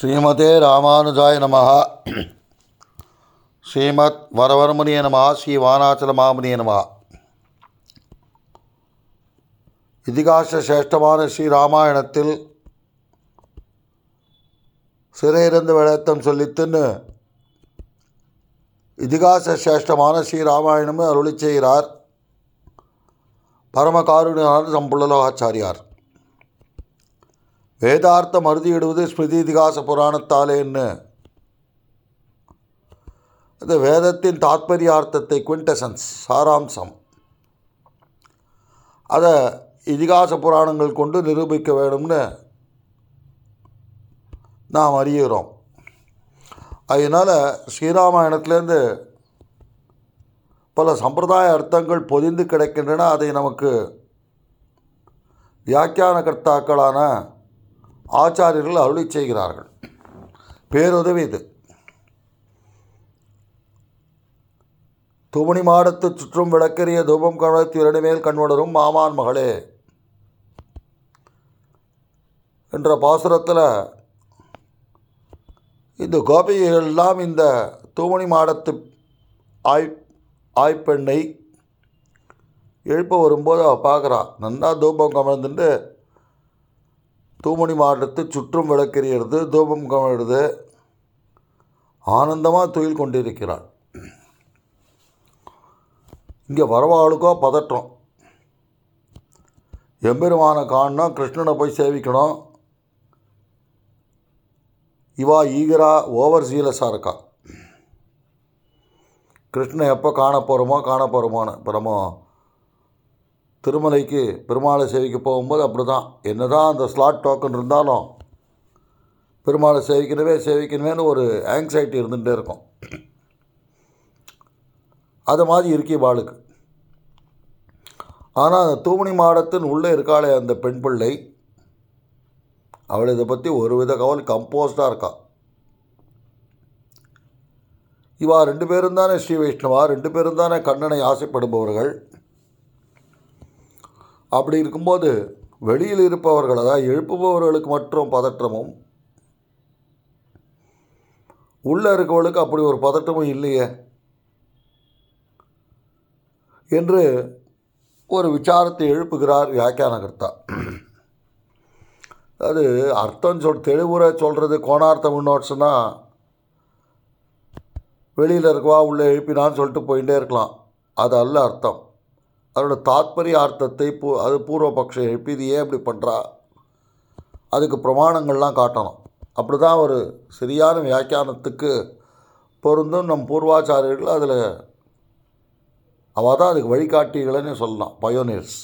ஸ்ரீமதே ராமானுஜாய நமः ஸ்ரீமத் வரவர்மணிய நமः ஸ்ரீ வானாச்சல மாமுனிய நமः இதிகாச சிரேஷ்டமான ஸ்ரீ ராமாயணத்தில் சிறையிருந்து விளத்தம் சொல்லித்துன்னு இதிகாச சிரேஷ்டமான ஸ்ரீ ராமாயணமும் அருளி செய்கிறார் பரமகாருணியான சம்புள்ளலோகாச்சாரியார் வேதார்த்தம் அறுதியிடுவது ஸ்மிருதி இதிகாச புராணத்தாலேன்னு அது வேதத்தின் தாத்பரியார்த்தத்தை குவிண்டசன்ஸ் சாராம்சம் அதை இதிகாச புராணங்கள் கொண்டு நிரூபிக்க வேணும்னு நாம் அறிகிறோம் அதனால் ஸ்ரீராமாயணத்துலேருந்து பல சம்பிரதாய அர்த்தங்கள் பொதிந்து கிடக்கின்றன அதை நமக்கு வியாக்கியான கர்த்தாக்களான ஆச்சாரியர்கள் அருளி செய்கிறார்கள் பேருதவி இது துமணி மாடத்து சுற்றும் விளக்கரிய தூபம் கவனத்து இரண்டுமேல் கண்வடரும் மாமான் மகளே என்ற பாசுரத்தில் இந்த கோபிகைகள் எல்லாம் இந்த தூமணி மாடத்து ஆய் ஆய்ப்பெண்ணை எழுப்ப வரும்போது அவள் பார்க்குறா நன்னா தூபம் கமழ்ந்துட்டு தூமணி மாடத்து சுற்றும் விளக்கெறியறது தூபம் கமழுது ஆனந்தமாக துயில் கொண்டிருக்கிறாள் இங்கே வரவாளுக்கோ பதற்றம் எம்பெருமானை காணணும் கிருஷ்ணனை போய் சேவிக்கணும் இவா ஈகரா ஓவர் சீலஸாக இருக்கா கிருஷ்ணன் எப்போ காண போகிறோமோ காண போகிறோமோன்னு இப்போ நம்ம திருமலைக்கு பெருமாளை சேவிக்க போகும்போது அப்படி தான் என்ன தான் அந்த ஸ்லாட் டோக்கன் இருந்தாலும் பெருமாளை சேவிக்கணுமே சேவிக்கணுமேனு ஒரு ஆங்ஸைட்டி இருந்துகிட்டே இருக்கும் அது மாதிரி இருக்கி வாளுக்கு ஆனால் அந்த தூமணி மாடத்தின் உள்ளே இருக்காளே அந்த பெண் பிள்ளை அவள் இதை பற்றி ஒரு வித கவல் கம்போஸ்டாக இருக்கா இவா ரெண்டு பேரும் தானே ஸ்ரீ வைஷ்ணவா ரெண்டு பேரும் தானே கண்ணனை ஆசைப்படுபவர்கள் அப்படி இருக்கும்போது வெளியில் இருப்பவர்கள் அதாவது எழுப்புபவர்களுக்கு மற்றும் பதற்றமும் உள்ளே இருக்கவளுக்கு அப்படி ஒரு பதட்டமும் இல்லையே என்று ஒரு விசாரத்தை எழுப்புகிறார் வியாக்கியானகர்த்தா அது அர்த்தம் சொல் தெளிவுரை சொல்கிறது கோணார்த்தம் நோட்ஸ்னா வெளியில் இருக்கவா உள்ளே எழுப்பினான்னு சொல்லிட்டு போயிட்டே இருக்கலாம் அது அல்ல அர்த்தம் அதோட தாத்பரிய அர்த்தத்தை பூ அது பூர்வபக்ஷம் எழுப்பி இது ஏன் இப்படி பண்ணுறா அதுக்கு பிரமாணங்கள்லாம் காட்டணும் அப்படி தான் ஒரு சரியான வியாக்கியானத்துக்கு பொருந்தும் நம் பூர்வாச்சாரியர்கள் அதில் அவள் தான் அதுக்கு வழிகாட்டிகளன்னு சொல்லலாம் பயோனியர்ஸ்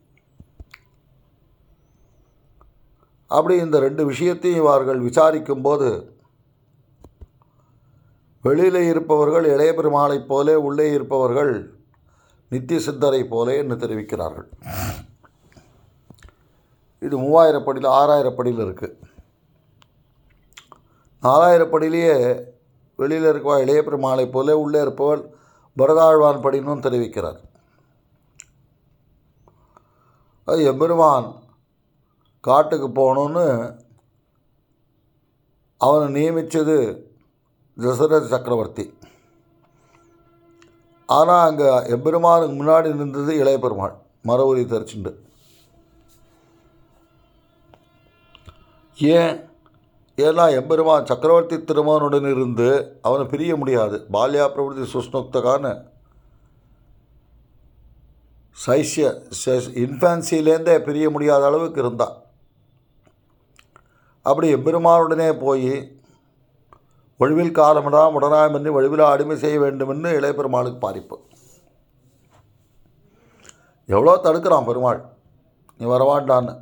அப்படி இந்த ரெண்டு விஷயத்தையும் இவர்கள் விசாரிக்கும்போது வெளியில் இருப்பவர்கள் இளைய பெருமாளைப் போலே உள்ளே இருப்பவர்கள் நித்திய சித்தரை போலே என்று தெரிவிக்கிறார்கள் இது மூவாயிரப்படியில் ஆறாயிரப்படியில் இருக்குது நாலாயிரப்படியிலேயே வெளியில் இருக்கவா இளைய பெருமாளை போலே உள்ளே இருப்பவள் பரதாழ்வான் படினும் தெரிவிக்கிறார் அது எம்பெருமான் காட்டுக்கு போகணுன்னு அவனை நியமித்தது தசரத சக்கரவர்த்தி ஆனால் அங்கே எம்பெருமானுக்கு முன்னாடி நின்றது இளைய பெருமாள் மரவுரி தரிச்சுண்டு ஏன் ஏன்னா எம்பெருமான் சக்கரவர்த்தி திருமகனுடன் இருந்து அவனை பிரிய முடியாது பால்யா பிரபுதி சுஷ்ணுக்தகான சைஷ்ய இன்ஃபான்சிலேருந்தே பிரிய முடியாத அளவுக்கு இருந்தான் அப்படி எம்பெருமானுடனே போய் ஒழிவில் காலமிடாம் உடனாயம் என்று ஒழிவில் அடிமை செய்ய வேண்டுமென்று இளைய பெருமாளுக்கு பாரிப்பு எவ்வளோ தடுக்கிறான் பெருமாள் நீ வரவாண்டான்னு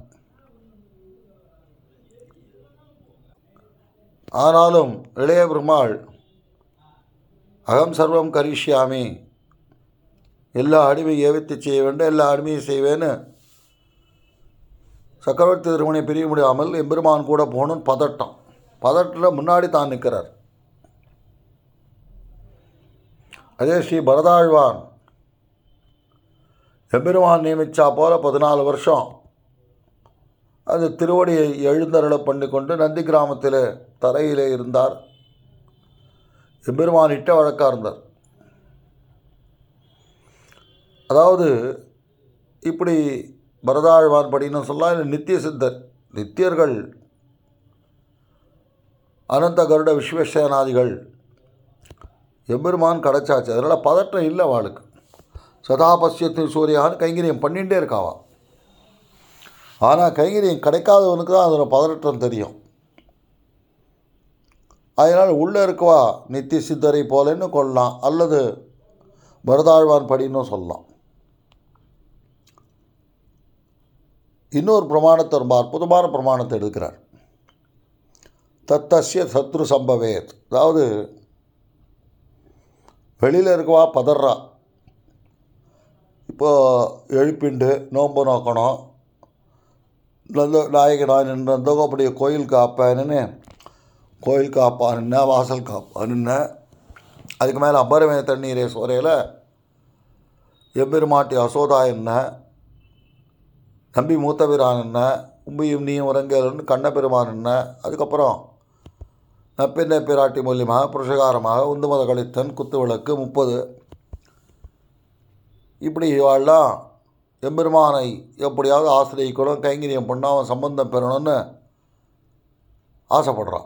ஆனாலும் இளைய பெருமாள் அகம் சர்வம் கரிஷ்யாமி எல்லா அடிமையும் ஏவித்து செய்ய வேண்டும் எல்லா அடிமையும் செய்வேன்னு சக்கரவர்த்தி திருமணை பிரிய முடியாமல் எம்பெருமான் கூட போகணும்னு பதட்டம் பதட்டில் முன்னாடி தான் நிற்கிறார் அதே ஸ்ரீ பரதாழ்வான் எம்பெருமான் நியமித்தா போல பதினாலு வருஷம் அந்த திருவடியை எழுந்தருள பண்ணி கொண்டு நந்தி கிராமத்தில் தரையிலே இருந்தார் எம்பெருமானிட்ட வழக்காக இருந்தார் அதாவது இப்படி பரதாழ்வான் படின்னு சொல்லலாம் இல்லை நித்திய சித்தர் நித்தியர்கள் அனந்த கருட விஸ்வசேனாதிகள் எம்பெருமான் கிடச்சாச்சு அதனால் பதட்டம் இல்லை அவளுக்கு சதாபஸ்யத்து சூரியான்னு கைங்கரியம் பண்ணிகிட்டே இருக்காவா ஆனால் கைங்கரியம் கிடைக்காதவனுக்கு தான் அதோட பதட்டம் தெரியும் அதனால் உள்ளே இருக்கவா நித்திய சித்தரை போலன்னு கொள்ளலாம் அல்லது பரதாழ்வான் படின்னு சொல்லலாம் இன்னொரு பிரமாணத்தை ரொம்ப அற்புதமான பிரமாணத்தை எடுக்கிறார் தத்தஸ்ய சத்ரு சம்பவேத் அதாவது வெளியில் இருக்கவா பதறா இப்போ எழுப்பிண்டு நோன்பு நோக்கணும் நல்ல நாயகனாக நின்று அப்படியே கோயில் காப்பான்னு கோயில் காப்பானுன்ன வாசல் காப்பானுன்ன அதுக்கு மேலே அபரமே தண்ணீரே சோரையில் எம்பெருமாட்டி அசோதா என்ன நம்பி மூத்தபிரான் என்ன உம்பியும் நீயும் உறங்கலன்னு கண்ணபெருமான் என்ன அதுக்கப்புறம் நப்பின்ன பிராட்டி மூலியமாக புருஷகாரமாக உந்துமத கழித்தன் குத்து விளக்கு முப்பது இப்படி இவாள்லாம் எம்பெருமானை எப்படியாவது ஆசிரியக்கணும் கைங்கரியம் பண்ணால் அவன் சம்பந்தம் பெறணும்னு ஆசைப்படுறான்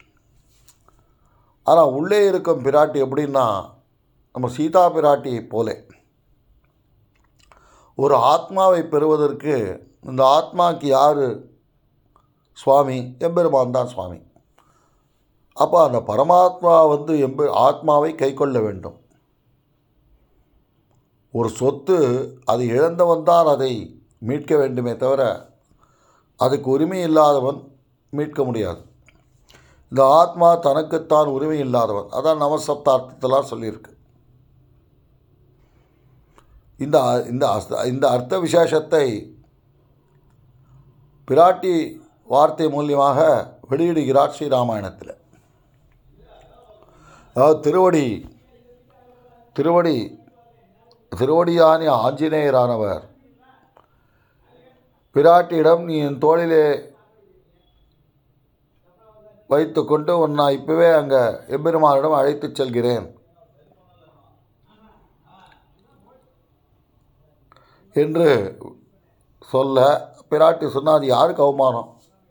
ஆனால் உள்ளே இருக்கும் பிராட்டி எப்படின்னா நம்ம சீதா பிராட்டியை போலே ஒரு ஆத்மாவை பெறுவதற்கு இந்த ஆத்மாவுக்கு யார் சுவாமி எம்பெருமான் தான் சுவாமி அப்போ அந்த பரமாத்மா வந்து எம்பெ ஆத்மாவை கை கொள்ள வேண்டும் ஒரு சொத்து அது இழந்தவன் தான் அதை மீட்க வேண்டுமே தவிர அதுக்கு உரிமை இல்லாதவன் மீட்க முடியாது இந்த ஆத்மா தனக்குத்தான் உரிமை இல்லாதவன் அதான் நவசப்தார்த்தத்தெல்லாம் சொல்லியிருக்கு இந்த இந்த அஸ்த- இந்த அர்த்த விசேஷத்தை பிராட்டி வார்த்தை மூலியமாக வெளியிடுகிறார் ஸ்ரீராமாயணத்தில் அதாவது திருவடி திருவடி திருவடியானி ஆஞ்சநேயரானவர் பிராட்டியிடம் நீ என் தோளிலே வைத்துக்கொண்டு உன்னை இப்பவே அங்கே எம்பெருமானிடம் அழைத்துச் செல்கிறேன் என்று சொல்ல பிராட்டி சொன்னா அது யாருக்கு அவமானம்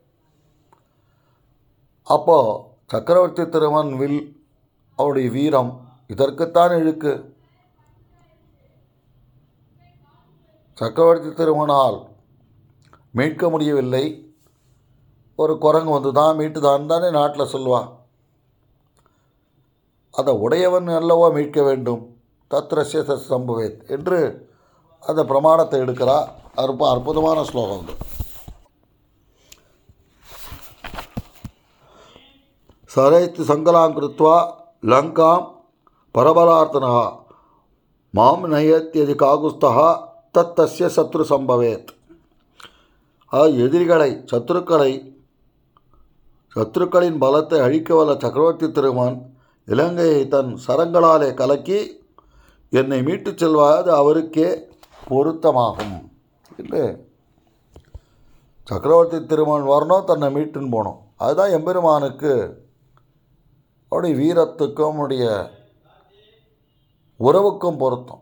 அப்போ சக்கரவர்த்தி திருமன் வில் அவருடைய வீரம் இதற்குத்தான் இழுக்கு சக்கரவர்த்தி திருமணால் மீட்க முடியவில்லை ஒரு குரங்கு வந்து தான் மீட்டு தான் தானே நாட்டில் சொல்லுவா அதை உடையவன் அல்லவா மீட்க வேண்டும் தத்ரஸ்ய தத் சம்பவேத் என்று அந்த பிரமாணத்தை எடுக்கிறா அற்ப அற்புதமான ஸ்லோகம் அது சரைத்து சங்கலாம் கிருத்வா லங்காம் பரபரார்த்தனா மாம் நயத்தியதி காகுஸ்தா தத் தஸ்ய சத்ரு சம்பவேத் அதாவது எதிரிகளை சத்துருக்களை சத்துருக்களின் பலத்தை அழிக்க வல்ல சக்கரவர்த்தி திருமான் இலங்கையை தன் சரங்களாலே கலக்கி என்னை மீட்டுச் செல்வாது அவருக்கே பொருத்தமாகும் இல்லை சக்கரவர்த்தி திருமான் வரணும் தன்னை மீட்டுன்னு போகணும் அதுதான் எம்பெருமானுக்கு அவருடைய வீரத்துக்கும் அவருடைய உறவுக்கும் பொருத்தம்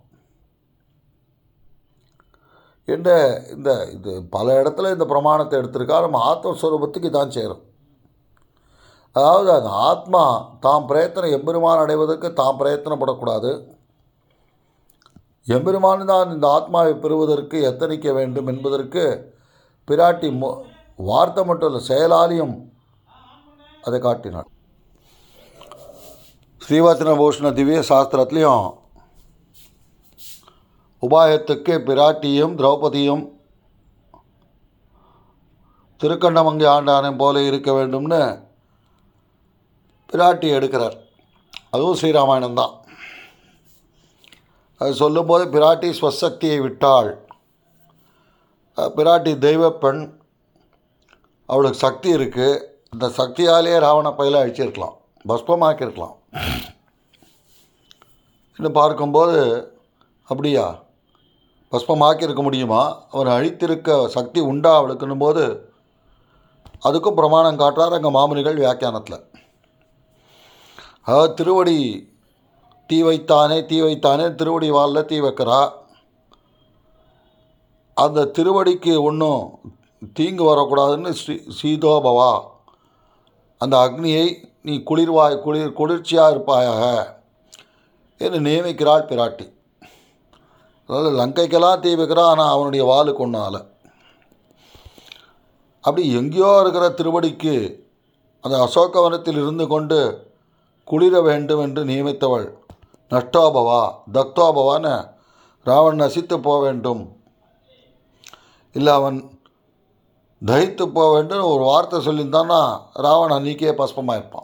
என்ற இந்த இது பல இடத்துல இந்த பிரமாணத்தை எடுத்திருக்கா நம்ம ஆத்மஸ்வரூபத்துக்கு இதான் சேரும் அதாவது அந்த ஆத்மா தாம் பிரயத்தனம் எம்பெருமான் அடைவதற்கு தாம் பிரயத்தனப்படக்கூடாது எம்பெருமான் தான் இந்த ஆத்மாவை பெறுவதற்கு எத்தனிக்க வேண்டும் என்பதற்கு பிராட்டி மு வார்த்தை மட்டும் இல்லை செயலாலியும் அதை காட்டினார் ஸ்ரீவச்சன பூஷண திவ்ய சாஸ்திரத்துலேயும் உபாயத்துக்கு பிராட்டியும் திரௌபதியும் திருக்கண்ணமங்கை ஆண்டானை போல இருக்க வேண்டும்னு பிராட்டி எடுக்கிறார் அதுவும் ஸ்ரீராமாயணம் தான் அது சொல்லும்போது பிராட்டி ஸ்வசக்தியை விட்டாள் அஹ் பிராட்டி தெய்வ பெண் அவளுக்கு சக்தி இருக்குது இந்த சக்தியாலேயே ராவண பயில அழிச்சிருக்கலாம் பஸ்பமாக்கியிருக்கலாம் இன்னும் பார்க்கும்போது அப்படியா பஸ்பமாக்கி இருக்க முடியுமா அவன் அழித்திருக்க சக்தி உண்டா அவளுக்குன்னும் போது அதுக்கும் பிரமாணம் காட்டுறார் அங்கே மாமுனிகள் வியாக்கியானத்தில் அதாவது திருவடி தீ வைத்தானே தீ வைத்தானே திருவடி வாலில் தீ வைக்கிறா அந்த திருவடிக்கு ஒன்றும் தீங்கு வரக்கூடாதுன்னு ஸ்ரீ சீதோபவா அந்த அக்னியை நீ குளிர்வாய் குளிர் குளிர்ச்சியாக இருப்பாயாக என்று நியமிக்கிறாள் பிராட்டி அதாவது லங்கைக்கெல்லாம் தீ வைக்கிறா ஆனால் அவனுடைய வாளுக்கு ஒன்றும் ஆலை அப்படி எங்கேயோ இருக்கிற திருவடிக்கு அந்த அசோகவனத்தில் இருந்து கொண்டு குளிர வேண்டும் என்று நியமித்தவள் நஷ்டோபவா தக்தோபவான்னு ராவன் நசித்து போக வேண்டும் இல்லை அவன் தகித்து போக வேண்டும் ஒரு வார்த்தை சொல்லியிருந்தான்னா ராவன் அன்றைக்கே பஸ்பமாக இருப்பான்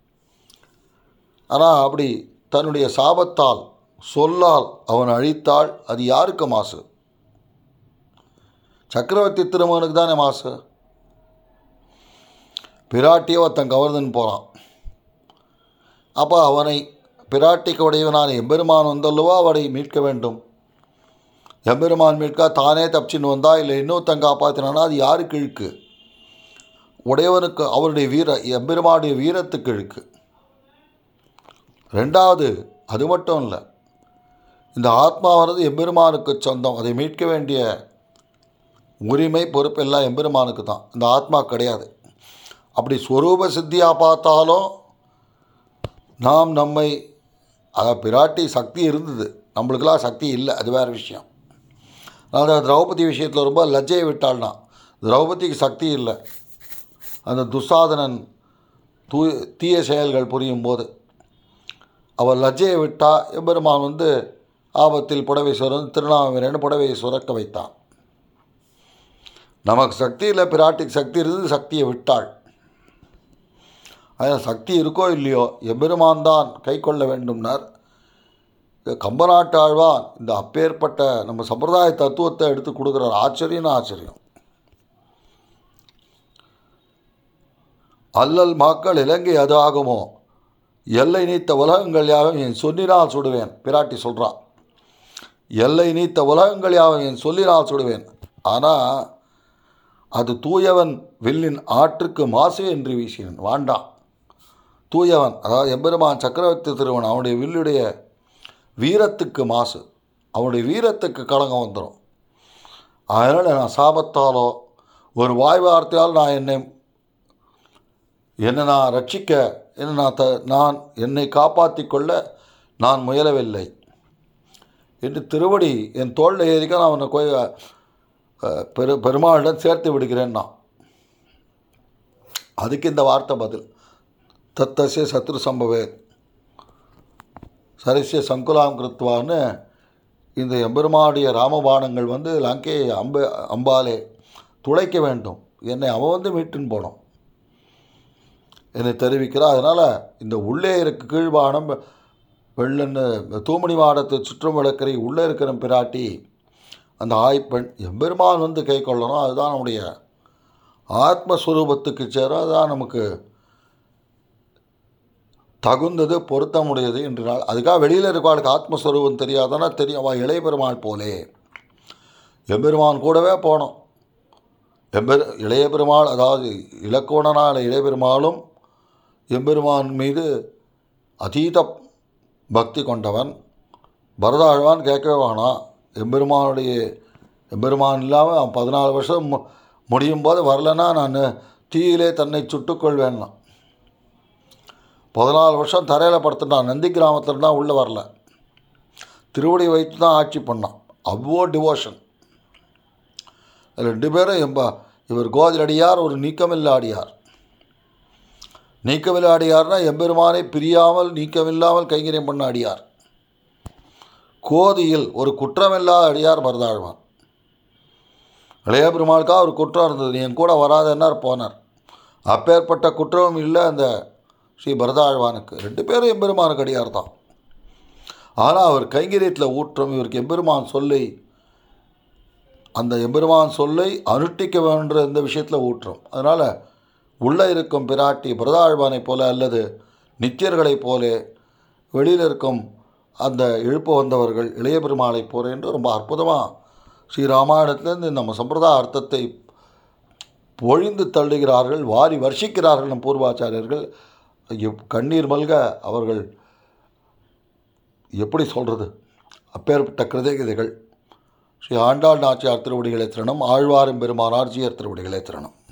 ஆனால் அப்படி தன்னுடைய சாபத்தால் சொல்லால் அவன் அழித்தாள் அது யாருக்கு மாசு சக்கரவர்த்தி திருமகனுக்கு தானே மாசு பிராட்டியை ஒருத்தன் கவர்ந்துன்னு போகிறான் அப்போ அவனை பிராட்டிக்கு உடையவனான எம்பெருமான் வந்தல்லவா அவனை மீட்க வேண்டும் எம்பெருமான் மீட்கா தானே தப்பிச்சின்னு வந்தா இல்லை இன்னொருத்தன் காப்பாற்றினானா அது யாருக்கு இழுக்கு உடையவனுக்கு அவருடைய வீர எம்பெருமானுடைய வீரத்துக்கு இழுக்கு ரெண்டாவது அது மட்டும் இல்லை இந்த ஆத்மாவானது எம்பெருமானுக்கு சொந்தம் அதை மீட்க வேண்டிய உரிமை பொறுப்பெல்லாம் எம்பெருமானுக்கு தான் இந்த ஆத்மா கிடையாது அப்படி ஸ்வரூப சித்தியாக பார்த்தாலும் நாம் நம்மை அதாவது பிராட்டி சக்தி இருந்தது நம்மளுக்கெல்லாம் சக்தி இல்லை அது வேறு விஷயம் அதாவது திரௌபதி விஷயத்தில் ரொம்ப லஜ்ஜையை விட்டாள்னா திரௌபதிக்கு சக்தி இல்லை அந்த துசாதனன் தூ தீய செயல்கள் புரியும் போது அவள் லஜ்ஜையை விட்டா எம்பெருமான் வந்து ஆபத்தில் புடவை சுரந்து திருநாமீரன் புடவையை சுரக்க வைத்தான் நமக்கு சக்தி இல்லை பிராட்டிக்கு சக்தி இருந்தது சக்தியை விட்டாள் அதில் சக்தி இருக்கோ இல்லையோ எம்பெருமான் தான் கை கொள்ள வேண்டும்னார் கம்பநாட்டு ஆழ்வான் இந்த அப்பேற்பட்ட நம்ம சம்பிரதாய தத்துவத்தை எடுத்து கொடுக்குறார் ஆச்சரியம்னு ஆச்சரியம் அல்லல் மாக்கள் இலங்கை அது ஆகுமோ எல்லை நீத்த உலகங்கள் யாவும் என் சொல்லினால் சுடுவேன் பிராட்டி சொல்கிறான் எல்லை நீத்த உலகங்கள் யாவும் என் சொல்லினால் சுடுவேன் ஆனால் அது தூயவன் வில்லின் ஆற்றுக்கு மாசு என்று வீசினன் வாண்டான் தூயவன் அதாவது எம்பெருமான் சக்கரவர்த்தி திருவன் அவனுடைய வில்லுடைய வீரத்துக்கு மாசு அவனுடைய வீரத்துக்கு களங்கம் வந்துடும் அதனால் நான் சாபத்தாலோ ஒரு வாய் வார்த்தையால் நான் என்னை என்னை நான் ரட்சிக்க என்னை நான் த நான் என்னை காப்பாற்றி கொள்ள நான் முயலவில்லை என்று திருவடி என் தோளில் ஏறிக்க நான் அவனை கோய பெரு பெருமாளிடம் சேர்த்து விடுகிறேன் நான் அதுக்கு இந்த வார்த்தை பதில் தத்தசிய சத்ரு சம்பவே சரிசிய சங்குலாம் கிருத்வான்னு இந்த எம்பெருமானுடைய ராமபாணங்கள் வந்து லங்கையை அம்ப அம்பாலே துளைக்க வேண்டும் என்னை அவன் வந்து மீட்டுன்னு போனோம் என்னை தெரிவிக்கிறார் அதனால் இந்த உள்ளே இருக்க கீழ்வானம் வெள்ளன்னு தூமணி மாடத்தை சுற்றும் விளக்கரை உள்ளே இருக்கிற பிராட்டி அந்த ஆய்ப்பெண் எம்பெருமான் வந்து கை கொள்ளணும் அதுதான் நம்முடைய ஆத்மஸ்வரூபத்துக்கு சேரும் அதுதான் நமக்கு தகுந்தது பொருத்தமுடையது என்று நாள் அதுக்காக வெளியில் இருக்கவாளுக்கு ஆத்மஸ்வரூபம் தெரியாதானா தெரியும் அவள் இளைய பெருமாள் போலே எம்பெருமான் கூடவே போனோம் எம்பெரு இளைய பெருமாள் அதாவது இலக்கோணனான இளைய பெருமாளும் எம்பெருமான் மீது அதீத பக்தி கொண்டவன் பரதாழ்வான் கேட்கவே வேணாம் எம்பெருமானுடைய எம்பெருமான் இல்லாமல் அவன் பதினாலு வருஷம் மு முடியும் போது வரலன்னா நான் தீயிலே தன்னை சுட்டுக்கொள்வேன்னா பதினாலு வருஷம் தரையில் படுத்துட்டான் நந்தி கிராமத்தில் தான் உள்ளே வரல திருவடி வைத்து தான் ஆட்சி பண்ணான் அவ்வளோ டிவோஷன் ரெண்டு பேரும் எம்ப இவர் கோதிலடியார் ஒரு நீக்கமில்லாடியார் நீக்கமில்லாடியார்னா எம்பெருமானை பிரியாமல் நீக்கமில்லாமல் கைங்கரியம் பண்ண அடியார் கோதியில் ஒரு குற்றமில்லாத அடியார் மருதாழ்வான் இளைய பெருமாளுக்கா ஒரு குற்றம் இருந்தது நீ என் கூட வராதன்னார் போனார் அப்பேற்பட்ட குற்றமும் இல்லை அந்த ஸ்ரீ பரதாழ்வானுக்கு ரெண்டு பேரும் எம்பெருமானுக்கு அடியார் தான் ஆனால் அவர் கைங்கரியத்தில் ஊற்றம் இவருக்கு எம்பெருமான் சொல்லை அந்த எம்பெருமான் சொல்லை அனுஷ்டிக்க வேண்ட இந்த விஷயத்தில் ஊற்றம் அதனால் உள்ளே இருக்கும் பிராட்டி பிரதாழ்வானைப் போல அல்லது நித்தியர்களைப் போல வெளியில் இருக்கும் அந்த எழுப்ப வந்தவர்கள் இளைய பெருமாளைப் போல என்று ரொம்ப அற்புதமாக ஸ்ரீ ராமாயணத்துலேருந்து நம்ம சம்பிரதாய அர்த்தத்தை பொழிந்து தள்ளுகிறார்கள் வாரி வர்ஷிக்கிறார்கள் நம் பூர்வாச்சாரியர்கள் எப்- கண்ணீர் மல்க அவர்கள் எப்படி சொல்கிறது அப்பேற்பட்ட கிருதகிதைகள் ஸ்ரீ ஆண்டாள் நாச்சியார் திருவடிகளை திறனும் ஆழ்வாரும் பெருமானார் ஜியர் திருவடிகளை திறனும்